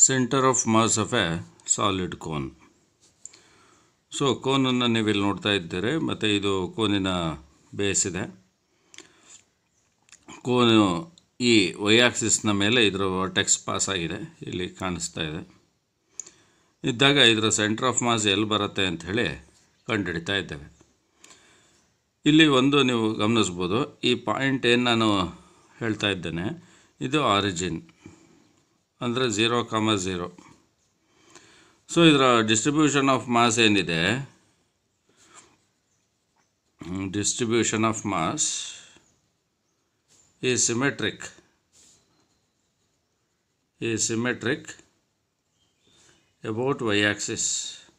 centre of mass of a solid cone so ಕೋನನ್ನು ನೀವು ಇಲ್ಲಿ ನೋಡ್ತಾ ಇದ್ದೀರಿ ಮತ್ತು ಇದು ಕೋನಿನ ಬೇಸ್ ಇದೆ ಕೋನು ಈ ವೈಯಾಕ್ಸಿಸ್ನ ಮೇಲೆ ಇದರ ವರ್ಟೆಕ್ಸ್ ಪಾಸ್ ಆಗಿದೆ ಇಲ್ಲಿ ಕಾಣಿಸ್ತಾ ಇದೆ ಇದ್ದಾಗ ಇದರ ಸೆಂಟರ್ ಆಫ್ ಮಾಸ್ ಎಲ್ಲಿ ಬರುತ್ತೆ ಅಂತ ಹೇಳಿ ಕಂಡುಹಿಡಿತಾ ಇದ್ದೇವೆ ಇಲ್ಲಿ ಒಂದು ನೀವು ಗಮನಿಸ್ಬೋದು ಈ ಪಾಯಿಂಟ್ ಏನು ನಾನು ಹೇಳ್ತಾ ಇದ್ದೇನೆ ಇದು ಆರಿಜಿನ್ ಅಂದರೆ ಝೀರೋ ಕಾಮ ಝೀರೋ ಸೊ ಇದರ ಡಿಸ್ಟ್ರಿಬ್ಯೂಷನ್ ಆಫ್ ಮಾಸ್ ಏನಿದೆ ಡಿಸ್ಟ್ರಿಬ್ಯೂಷನ್ ಆಫ್ ಮಾಸ್ ಈ ಸಿಮೆಟ್ರಿಕ್ ಈ ಸಿಮೆಟ್ರಿಕ್ ಅಬೌಟ್ ವೈ ಆಕ್ಸಿಸ್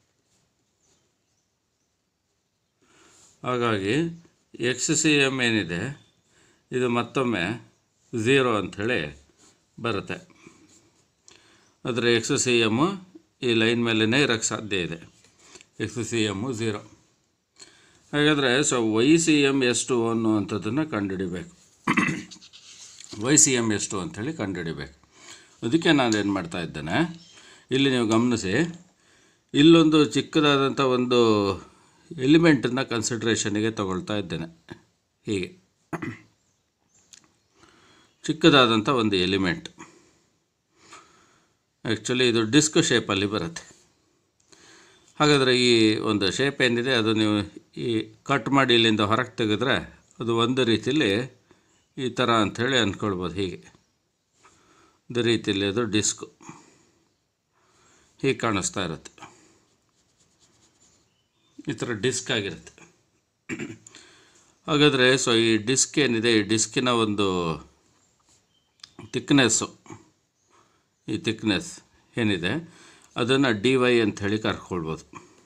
ಹಾಗಾಗಿ ಎಕ್ಸ್ ಸಿ ಎಮ್ ಏನಿದೆ ಇದು ಮತ್ತೊಮ್ಮೆ ಝೀರೋ ಅಂಥೇಳಿ ಬರುತ್ತೆ ಆದರೆ ಎಕ್ಸ್ ಸಿ ಎಮ್ಮು ಈ ಲೈನ್ ಮೇಲೇ ಇರೋಕ್ಕೆ ಸಾಧ್ಯ ಇದೆ ಎಕ್ಸ್ ಸಿ ಎಮ್ಮು ಝೀರೋ ಹಾಗಾದರೆ ಸೊ ವೈ ಸಿ ಎಮ್ ಎಷ್ಟು ಅನ್ನುವಂಥದ್ದನ್ನು ಕಂಡುಹಿಡಿಬೇಕು ವೈ ಸಿ ಎಮ್ ಎಷ್ಟು ಅಂಥೇಳಿ ಕಂಡುಹಿಡಿಬೇಕು ಅದಕ್ಕೆ ನಾನು ಏನು ಮಾಡ್ತಾ ಇದ್ದೇನೆ ಇಲ್ಲಿ ನೀವು ಗಮನಿಸಿ ಇಲ್ಲೊಂದು ಚಿಕ್ಕದಾದಂಥ ಒಂದು ಎಲಿಮೆಂಟನ್ನು ಕನ್ಸಿಡ್ರೇಷನಿಗೆ ತಗೊಳ್ತಾ ಇದ್ದೇನೆ ಹೀಗೆ ಚಿಕ್ಕದಾದಂಥ ಒಂದು ಎಲಿಮೆಂಟ್ ಆ್ಯಕ್ಚುಲಿ ಇದು ಡಿಸ್ಕ್ ಶೇಪಲ್ಲಿ ಬರುತ್ತೆ ಹಾಗಾದರೆ ಈ ಒಂದು ಶೇಪ್ ಏನಿದೆ ಅದು ನೀವು ಈ ಕಟ್ ಮಾಡಿ ಇಲ್ಲಿಂದ ಹೊರಗೆ ತೆಗೆದ್ರೆ ಅದು ಒಂದು ರೀತಿಯಲ್ಲಿ ಈ ಥರ ಅಂಥೇಳಿ ಅಂದ್ಕೊಳ್ಬೋದು ಹೀಗೆ ಒಂದು ರೀತಿಯಲ್ಲಿ ಅದು ಡಿಸ್ಕು ಹೀಗೆ ಕಾಣಿಸ್ತಾ ಇರುತ್ತೆ ಈ ಥರ ಡಿಸ್ಕ್ ಆಗಿರುತ್ತೆ ಹಾಗಾದರೆ ಸೊ ಈ ಡಿಸ್ಕ್ ಏನಿದೆ ಈ ಡಿಸ್ಕಿನ ಒಂದು ತಿಕ್ನೆಸ್ಸು ಈ ತಿಕ್ನೆಸ್ ಏನಿದೆ ಅದನ್ನು ಡಿ ವೈ ಅಂತ ಹೇಳಿ ಕರ್ಕೊಳ್ಬೋದು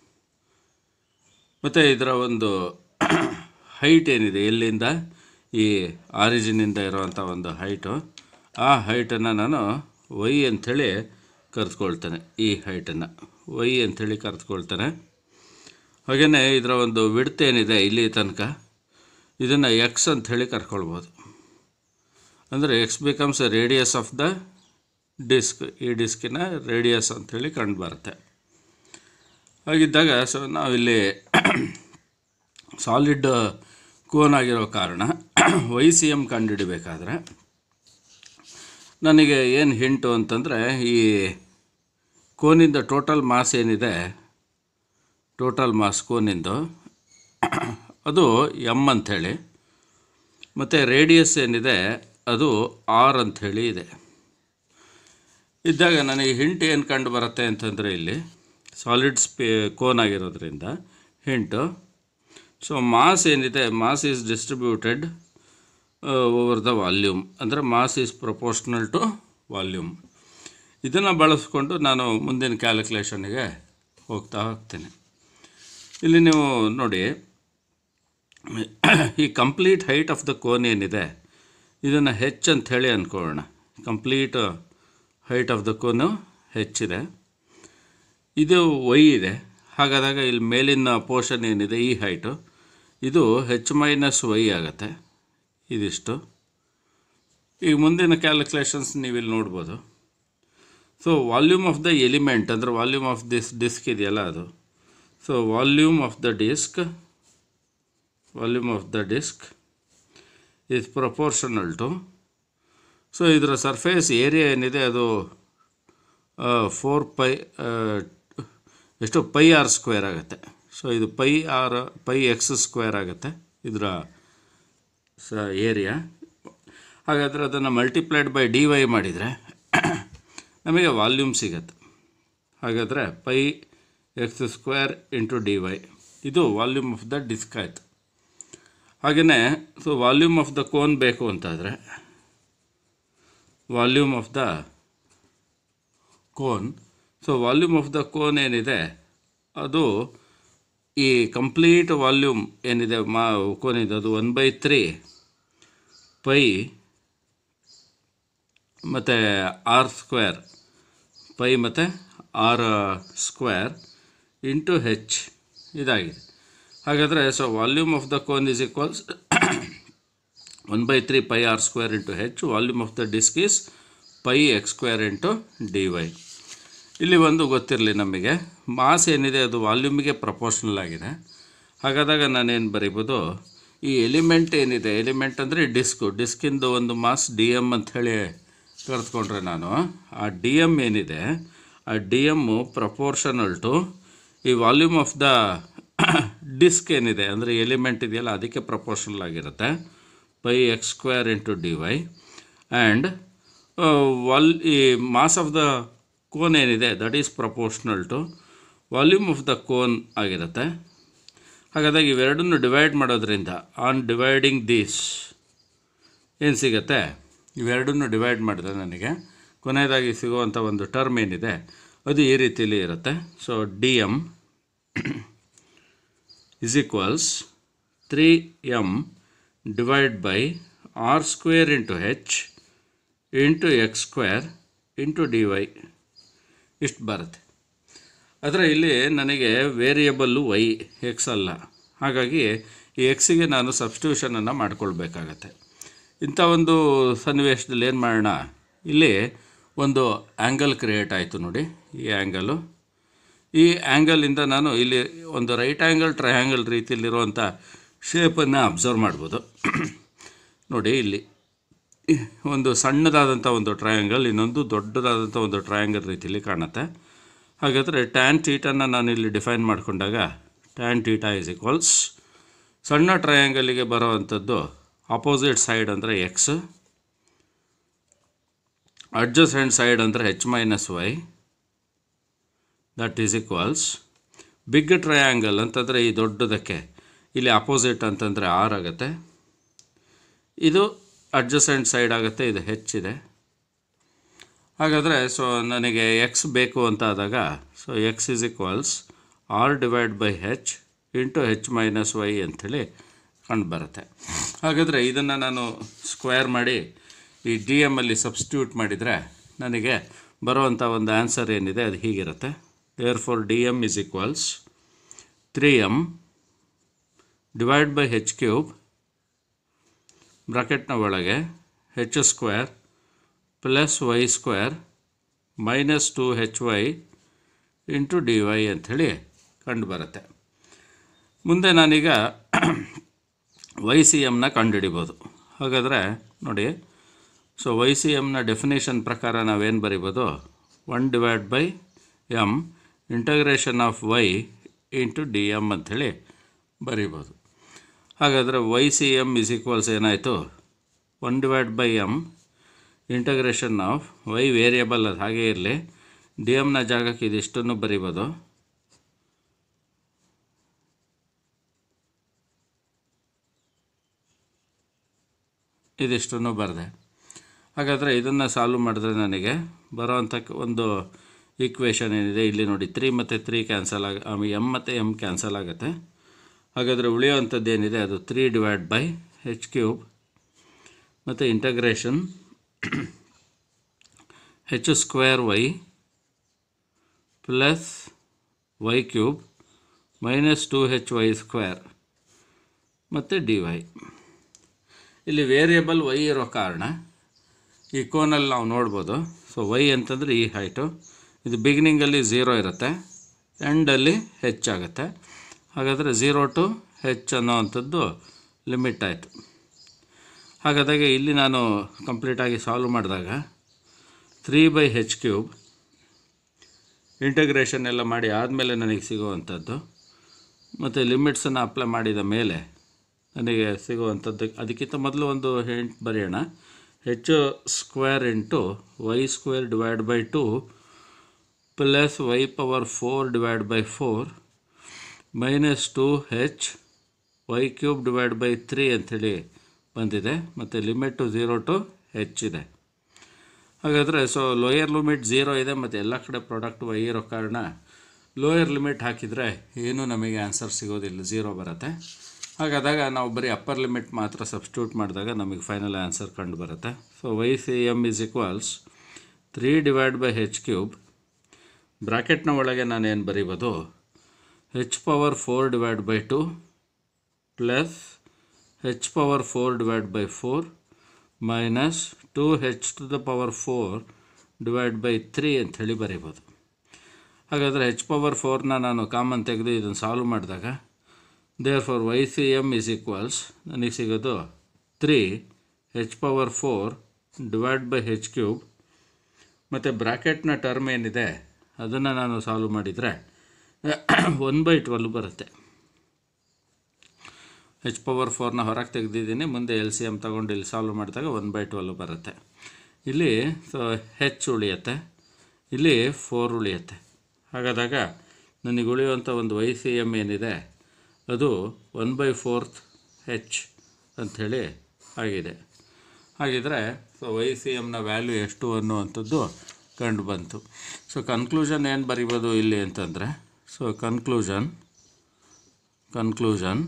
ಮತ್ತು ಇದರ ಒಂದು ಹೈಟ್ ಏನಿದೆ ಎಲ್ಲಿಂದ ಈ ಆರಿಜಿನಿಂದ ಇರುವಂಥ ಒಂದು ಹೈಟು ಆ ಹೈಟನ್ನು ನಾನು ವೈ ಅಂಥೇಳಿ ಕರೆದುಕೊಳ್ತೇನೆ ಈ ಹೈಟನ್ನು ವೈ ಅಂಥೇಳಿ ಕರೆದುಕೊಳ್ತೇನೆ ಹಾಗೆಯೇ ಇದರ ಒಂದು ವಿಡ್ತ್ ಏನಿದೆ ಇಲ್ಲಿ ತನಕ ಇದನ್ನು ಎಕ್ಸ್ ಅಂಥೇಳಿ ಕರ್ಕೊಳ್ಬೋದು ಅಂದರೆ X becomes radius of the disc ಈ ಡಿಸ್ಕಿನ ರೇಡಿಯಸ್ ಅಂಥೇಳಿ ಕಂಡು ಬರುತ್ತೆ ಹಾಗಿದ್ದಾಗ ಸೊ ನಾವಿಲ್ಲಿ ಸಾಲಿಡ್ ಕೋನ್ ಆಗಿರೋ ಕಾರಣ ವೈ ಸಿ ಎಮ್ ಕಂಡುಹಿಡಿಬೇಕಾದ್ರೆ ನನಗೆ ಏನು ಹಿಂಟು ಅಂತಂದರೆ ಈ ಕೋನಿಂದ ಟೋಟಲ್ ಮಾಸ್ ಏನಿದೆ ಟೋಟಲ್ ಮಾಸ್ ಕೋನಿಂದು ಅದು ಎಮ್ ಅಂಥೇಳಿ ಮತ್ತು ರೇಡಿಯಸ್ ಏನಿದೆ ಅದು ಆರ್ ಅಂಥೇಳಿ ಇದೆ ಇದ್ದಾಗ ನನಗೆ ಹಿಂಟ್ ಏನು ಕಂಡು ಬರುತ್ತೆ ಅಂತಂದರೆ ಇಲ್ಲಿ ಸಾಲಿಡ್ ಸ್ಪೇ ಕೋನ್ ಆಗಿರೋದ್ರಿಂದ ಹಿಂಟು ಸೊ ಮಾಸ್ ಏನಿದೆ mass is distributed over the volume ಅಂದರೆ mass is proportional to volume ಇದನ್ನು ಬಳಸ್ಕೊಂಡು ನಾನು ಮುಂದಿನ ಕ್ಯಾಲ್ಕುಲೇಷನ್ಗೆ ಹೋಗ್ತಾ ಹೋಗ್ತೇನೆ ಇಲ್ಲಿ ನೀವು ನೋಡಿ ಈ complete height of the cone ಏನಿದೆ ಇದನ್ನು ಹೆಚ್ ಅಂತ ಹೇಳಿ ಅಂದ್ಕೊಳ್ಳೋಣ complete height of the cone ಹೆಚ್ಚಿದೆ ಇದು ವೈ ಇದೆ ಹಾಗಾದಾಗ ಇಲ್ಲಿ ಮೇಲಿನ ಪೋರ್ಷನ್ ಏನಿದೆ ಈ ಹೈಟು ಇದು ಹೆಚ್ ಮೈನಸ್ ವೈ ಆಗುತ್ತೆ ಇದಿಷ್ಟು ಈಗ ಮುಂದಿನ ಕ್ಯಾಲ್ಕುಲೇಷನ್ಸ್ ನೀವು ಇಲ್ಲಿ ನೋಡ್ಬೋದು so volume of the element ಅಂದರೆ ವಾಲ್ಯೂಮ್ ಆಫ್ ದಿಸ್ ಡಿಸ್ಕ್ ಇದೆಯಲ್ಲ ಅದು so volume of the disc volume of the disc is proportional to so ಇದರ ಸರ್ಫೇಸ್ ಏರಿಯಾ ಏನಿದೆ ಅದು ಫೋರ್ ಪೈ ಎಷ್ಟು ಪೈ ಆರ್ ಸ್ಕ್ವೇರ್ ಆಗುತ್ತೆ ಸೊ ಇದು pi r pi x square ಆಗುತ್ತೆ ಇದರ ಸ ಏರಿಯಾ ಹಾಗಾದರೆ ಅದನ್ನು ಮಲ್ಟಿಪ್ಲೈಡ್ ಬೈ ಡಿ ವೈ ಮಾಡಿದರೆ ನಮಗೆ ವಾಲ್ಯೂಮ್ ಸಿಗತ್ತೆ ಹಾಗಾದರೆ pi x square into d y ಇದು ವಾಲ್ಯೂಮ್ ಆಫ್ ದ ಡಿಸ್ಕ್ ಆಯಿತು ಹಾಗೆಯೇ so volume of the cone ಬೇಕು ಅಂತಾದರೆ volume of the cone so volume of the cone ಏನಿದೆ ಅದು ಈ ಕಂಪ್ಲೀಟ್ ವಾಲ್ಯೂಮ್ ಏನಿದೆ ಮಾ ಕೋನಿದೆ ಅದು ಒನ್ ಬೈ ತ್ರೀ ಪೈ ಮತ್ತು ಆರ್ ಸ್ಕ್ವೇರ್ ಪೈ ಮತ್ತು ಆರ್ ಸ್ಕ್ವೇರ್ ಇಂಟು ಹೆಚ್ ಇದಾಗಿದೆ ಹಾಗಾದರೆ so volume of the cone is equals one by three pi r square into h volume of the disc is pi x square into d y ಇಲ್ಲಿ ಒಂದು ಗೊತ್ತಿರಲಿ ನಮಗೆ mass ಏನಿದೆ ಅದು ವಾಲ್ಯೂಮಿಗೆ proportional ಆಗಿದೆ ಹಾಗಾದಾಗ ನಾನೇನು ಬರಿಬೋದು ಈ ಎಲಿಮೆಂಟ್ ಏನಿದೆ ಎಲಿಮೆಂಟ್ ಅಂದರೆ ಡಿಸ್ಕು ಡಿಸ್ಕಿಂದು ಒಂದು ಮಾಸ್ ಡಿ ಎಮ್ ಅಂಥೇಳಿ ಕರೆದುಕೊಂಡ್ರೆ ನಾನು ಆ ಡಿ ಎಮ್ ಏನಿದೆ ಆ ಡಿ ಎಮ್ಮು ಪ್ರಪೋರ್ಷನಲ್ ಟು ಈ ವಾಲ್ಯೂಮ್ ಆಫ್ ದ ಡಿಸ್ಕ್ ಏನಿದೆ ಅಂದರೆ ಎಲಿಮೆಂಟ್ ಇದೆಯಲ್ಲ ಅದಕ್ಕೆ ಪ್ರಪೋರ್ಷನಲ್ ಆಗಿರುತ್ತೆ by x square into d y and ವಾಲ್ ಈ ಮಾಸ್ ಆಫ್ ದ ಕೋನ್ ಏನಿದೆ that is proportional to volume of the cone ಆಗಿರುತ್ತೆ ಹಾಗಾದಾಗ ಇವೆರಡನ್ನು ಡಿವೈಡ್ ಮಾಡೋದ್ರಿಂದ ಆನ್ ಡಿವೈಡಿಂಗ್ ದೀಸ್ ಏನು ಸಿಗುತ್ತೆ ಇವೆರಡನ್ನು ಡಿವೈಡ್ ಮಾಡಿದ್ರೆ ನನಗೆ ಕೊನೆಯದಾಗಿ ಸಿಗುವಂಥ ಒಂದು ಟರ್ಮ್ ಏನಿದೆ ಅದು ಈ ರೀತಿಯಲ್ಲಿ ಇರುತ್ತೆ so d m is equals three m divide by r square into h into x square into d y ಇಷ್ಟು ಬರುತ್ತೆ ಆದರೆ ಇಲ್ಲಿ ನನಗೆ ವೇರಿಯಬಲ್ಲು ವೈ ಎಕ್ಸ್ ಅಲ್ಲ ಹಾಗಾಗಿ ಈ ಎಕ್ಸಿಗೆ ನಾನು ಸಬ್ಸ್ಟಿಟ್ಯೂಷನನ್ನು ಮಾಡ್ಕೊಳ್ಬೇಕಾಗತ್ತೆ ಇಂಥ ಒಂದು ಸನ್ನಿವೇಶದಲ್ಲಿ ಏನು ಮಾಡೋಣ ಇಲ್ಲಿ ಒಂದು ಆ್ಯಂಗಲ್ ಕ್ರಿಯೇಟ್ ಆಯಿತು ನೋಡಿ ಈ ಆ್ಯಂಗಲು ಈ ಆ್ಯಂಗಲಿಂದ ನಾನು ಇಲ್ಲಿ ಒಂದು ರೈಟ್ ಆ್ಯಂಗಲ್ ಟ್ರಯಾಂಗಲ್ ರೀತಿಯಲ್ಲಿರುವಂಥ ಶೇಪನ್ನು ಅಬ್ಸರ್ವ್ ಮಾಡ್ಬೋದು ನೋಡಿ ಇಲ್ಲಿ ಒಂದು ಸಣ್ಣದಾದಂಥ ಒಂದು ಟ್ರಯಾಂಗಲ್ ಇನ್ನೊಂದು ದೊಡ್ಡದಾದಂಥ ಒಂದು ಟ್ರಯಾಂಗಲ್ ರೀತಿಯಲ್ಲಿ ಕಾಣುತ್ತೆ ಹಾಗಾದರೆ ಟ್ಯಾನ್ ಟೀಟನ್ನು ನಾನು ಇಲ್ಲಿ ಡಿಫೈನ್ ಮಾಡಿಕೊಂಡಾಗ ಟ್ಯಾನ್ ಟೀಟಾ ಇಸ್ ಈಕ್ವಲ್ಸ್ ಸಣ್ಣ ಟ್ರಯಾಂಗಲಿಗೆ ಬರೋವಂಥದ್ದು ಆಪೋಸಿಟ್ ಸೈಡ್ ಅಂದರೆ ಎಕ್ಸ್ ಅಡ್ಜಸೆಂಟ್ ಸೈಡ್ ಅಂದರೆ h minus y that is equals big triangle ಅಂತಂದರೆ ಈ ದೊಡ್ಡದಕ್ಕೆ ಇಲ್ಲಿ ಅಪೋಸಿಟ್ ಅಂತಂದರೆ ಆರ್ ಆಗುತ್ತೆ ಇದು ಅಡ್ಜಸೆಂಟ್ ಸೈಡ್ ಆಗುತ್ತೆ ಇದು ಹೆಚ್ಚಿದೆ ಹಾಗಾದರೆ ಸೊ ನನಗೆ ಎಕ್ಸ್ ಬೇಕು ಅಂತ ಆದಾಗ so x is equals r divide by h into h minus y ಅಂಥೇಳಿ ಕಂಡು ಬರುತ್ತೆ ಹಾಗಾದರೆ ಇದನ್ನು ನಾನು ಸ್ಕ್ವೇರ್ ಮಾಡಿ ಈ ಡಿ ಎಮ್ಮಲ್ಲಿ ಸಬ್ಸ್ಟಿಟ್ಯೂಟ್ ಮಾಡಿದರೆ ನನಗೆ ಬರುವಂಥ ಒಂದು ಆನ್ಸರ್ ಏನಿದೆ ಅದು ಹೀಗಿರುತ್ತೆ therefore d m is equals three m divide by h cube ಬ್ರಾಕೆಟ್ನ ಒಳಗೆ h square plus y square minus two h y into d y ಅಂಥೇಳಿ ಕಂಡುಬರುತ್ತೆ ಮುಂದೆ ನಾನೀಗ ವೈ ಸಿ ಎಮ್ನ ಕಂಡುಹಿಡಿಬೋದು ಹಾಗಾದರೆ ನೋಡಿ ಸೊ ವೈ ಸಿ ಎಮ್ನ ಡೆಫಿನೇಷನ್ ಪ್ರಕಾರ ನಾವೇನು ಬರಿಬೋದು one divide by m integration of y into d m ಅಂಥೇಳಿ ಬರಿಬೋದು ಹಾಗಾದರೆ y C m is equals ಏನಾಯಿತು one divide by m integration of y variable ಅದು ಹಾಗೇ ಇರಲಿ ಡಿ ಎಮ್ನ ಜಾಗಕ್ಕೆ ಇದಿಷ್ಟನ್ನು ಬರಿಬೋದು ಇದಿಷ್ಟನ್ನು ಬರೆದೆ ಹಾಗಾದರೆ ಇದನ್ನು ಸಾಲ್ವ್ ಮಾಡಿದ್ರೆ ನನಗೆ ಬರೋವಂಥ ಒಂದು ಈಕ್ವೇಷನ್ ಏನಿದೆ ಇಲ್ಲಿ ನೋಡಿ ತ್ರೀ ಮತ್ತು ತ್ರೀ ಕ್ಯಾನ್ಸಲ್ ಆಗ ಎಮ್ ಮತ್ತು ಎಮ್ ಕ್ಯಾನ್ಸಲ್ ಆಗುತ್ತೆ ಹಾಗಾದರೆ ಉಳಿಯುವಂಥದ್ದು ಏನಿದೆ ಅದು three divide by h cube ಮತ್ತು integration h square y plus y cube minus two h y square ಮತ್ತು ಡಿ ವೈ ಇಲ್ಲಿ ವೇರಿಯಬಲ್ ವೈ ಇರೋ ಕಾರಣ ಈ ಕೋನಲ್ಲಿ ನಾವು ನೋಡ್ಬೋದು ಸೊ ವೈ ಅಂತಂದರೆ ಈ ಹೈಟು ಇದು ಬಿಗಿನಿಂಗಲ್ಲಿ ಝೀರೋ ಇರುತ್ತೆ ಎಂಡಲ್ಲಿ ಹೆಚ್ಚಾಗುತ್ತೆ ಹಾಗಾದರೆ ಝೀರೋ ಟು ಹೆಚ್ ಅನ್ನೋವಂಥದ್ದು ಲಿಮಿಟ್ ಆಯಿತು ಹಾಗಾದಾಗ ಇಲ್ಲಿ ನಾನು ಕಂಪ್ಲೀಟಾಗಿ ಸಾಲ್ವ್ ಮಾಡಿದಾಗ three by h cube integration ಎಲ್ಲ ಮಾಡಿ ಆದಮೇಲೆ ನನಗೆ ಸಿಗುವಂಥದ್ದು ಮತ್ತು ಲಿಮಿಟ್ಸನ್ನು ಅಪ್ಲೈ ಮಾಡಿದ ಮೇಲೆ ನನಗೆ ಸಿಗುವಂಥದ್ದು ಅದಕ್ಕಿಂತ ಮೊದಲು ಒಂದು ಹಿಂಟ್ ಬರೆಯೋಣ h square into y square divide by two plus y power four divide by four minus two h y cube divide by three ಅಂಥೇಳಿ ಬಂದಿದೆ ಮತ್ತು ಲಿಮಿಟು ಝೀರೋ ಟು ಹೆಚ್ ಇದೆ ಹಾಗಾದರೆ ಸೊ ಲೋಯರ್ ಲಿಮಿಟ್ ಝೀರೋ ಇದೆ ಮತ್ತು ಎಲ್ಲ ಕಡೆ ಪ್ರಾಡಕ್ಟ್ ವೈ ಇರೋ ಕಾರಣ ಲೋಯರ್ ಲಿಮಿಟ್ ಹಾಕಿದರೆ ಏನೂ ನಮಗೆ ಆನ್ಸರ್ ಸಿಗೋದಿಲ್ಲ ಝೀರೋ ಬರುತ್ತೆ ಹಾಗಾದಾಗ ನಾವು ಬರೀ ಅಪ್ಪರ್ ಲಿಮಿಟ್ ಮಾತ್ರ ಸಬ್ಸ್ಟಿಟ್ಯೂಟ್ ಮಾಡಿದಾಗ ನಮಗೆ ಫೈನಲ್ ಆನ್ಸರ್ ಕಂಡು ಬರುತ್ತೆ so Y C m is equals three divide by h cube ಬ್ರಾಕೆಟ್ನ ಒಳಗೆ ನಾನು ಏನು ಬರೀಬೋದು h power four divide by two plus h power four divide by four minus two h to the power four divide by three ಅಂಥೇಳಿ ಬರೀಬೋದು ಹಾಗಾದರೆ ಹೆಚ್ power ಫೋರ್ನ ನಾನು common ತೆಗೆದು ಇದನ್ನು ಸಾಲ್ವ್ ಮಾಡಿದಾಗ therefore y C m is equals ನನಗೆ ಸಿಗೋದು three h power four divide by h cube ಮತ್ತು ಬ್ರ್ಯಾಕೆಟ್ನ ಟರ್ಮ್ ಏನಿದೆ ಅದನ್ನು ನಾನು ಸಾಲ್ವ್ ಮಾಡಿದರೆ ಒನ್ ಬೈ ಟ್ವೆಲ್ ಬರುತ್ತೆ ಹೆಚ್ ಪವರ್ ಫೋರ್ನ ಹೊರಗೆ ತೆಗೆದಿದ್ದೀನಿ ಮುಂದೆ ಎಲ್ ಸಿ ಎಮ್ ತೊಗೊಂಡು ಇಲ್ಲಿ ಸಾಲ್ವ್ ಮಾಡಿದಾಗ ಒನ್ ಬೈ ಟ್ವೆಲ್ ಬರುತ್ತೆ ಇಲ್ಲಿ ಸೊ ಹೆಚ್ ಉಳಿಯುತ್ತೆ ಇಲ್ಲಿ ಫೋರ್ ಉಳಿಯುತ್ತೆ ಹಾಗಾದಾಗ ನನಗೆ ಉಳಿಯುವಂಥ ಒಂದು ವೈ ಸಿ ಎಮ್ ಏನಿದೆ ಅದು ಒನ್ ಬೈ ಫೋರ್ತ್ ಹೆಚ್ ಅಂಥೇಳಿ ಆಗಿದೆ ಹಾಗಿದ್ರೆ ಸೊ ವೈ ಸಿ ಎಮ್ನ ವ್ಯಾಲ್ಯೂ ಎಷ್ಟು ಅನ್ನುವಂಥದ್ದು ಕಂಡು ಬಂತು ಸೊ ಕನ್ಕ್ಲೂಷನ್ ಏನು ಬರಿಬೋದು ಇಲ್ಲಿ ಅಂತಂದರೆ so conclusion conclusion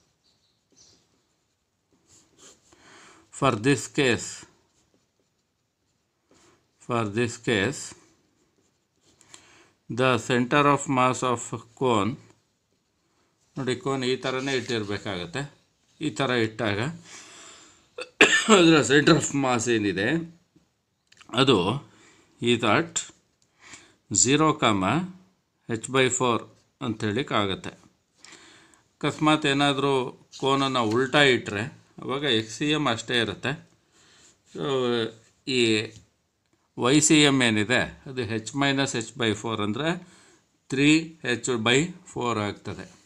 for this case for this case the center of mass of cone ನೋಡಿ ಕೋನ್ ಈ ಥರನೇ ಇಟ್ಟಿರಬೇಕಾಗತ್ತೆ ಈ ಥರ ಇಟ್ಟಾಗ ಅದರ ಸೆಂಟರ್ ಆಫ್ ಮಾಸ್ ಏನಿದೆ ಅದು ಈ ದಟ್ ಝೀರೋ ಕಾಮ ಹೆಚ್ ಬೈ ಫೋರ್ ಅಂಥೇಳಿಕ್ಕಾಗತ್ತೆ ಅಕಸ್ಮಾತ್ ಏನಾದರೂ ಕೋನನ್ನು ಉಲ್ಟಾ ಇಟ್ಟರೆ ಅವಾಗ ಎಕ್ಸ್ ಸಿ ಎಮ್ ಅಷ್ಟೇ ಇರುತ್ತೆ ಸೊ ಈ ವೈ ಸಿ ಎಮ್ ಏನಿದೆ ಅದು h minus h by four ಅಂದರೆ ತ್ರೀ ಹೆಚ್ ಬೈ ಫೋರ್ ಆಗ್ತದೆ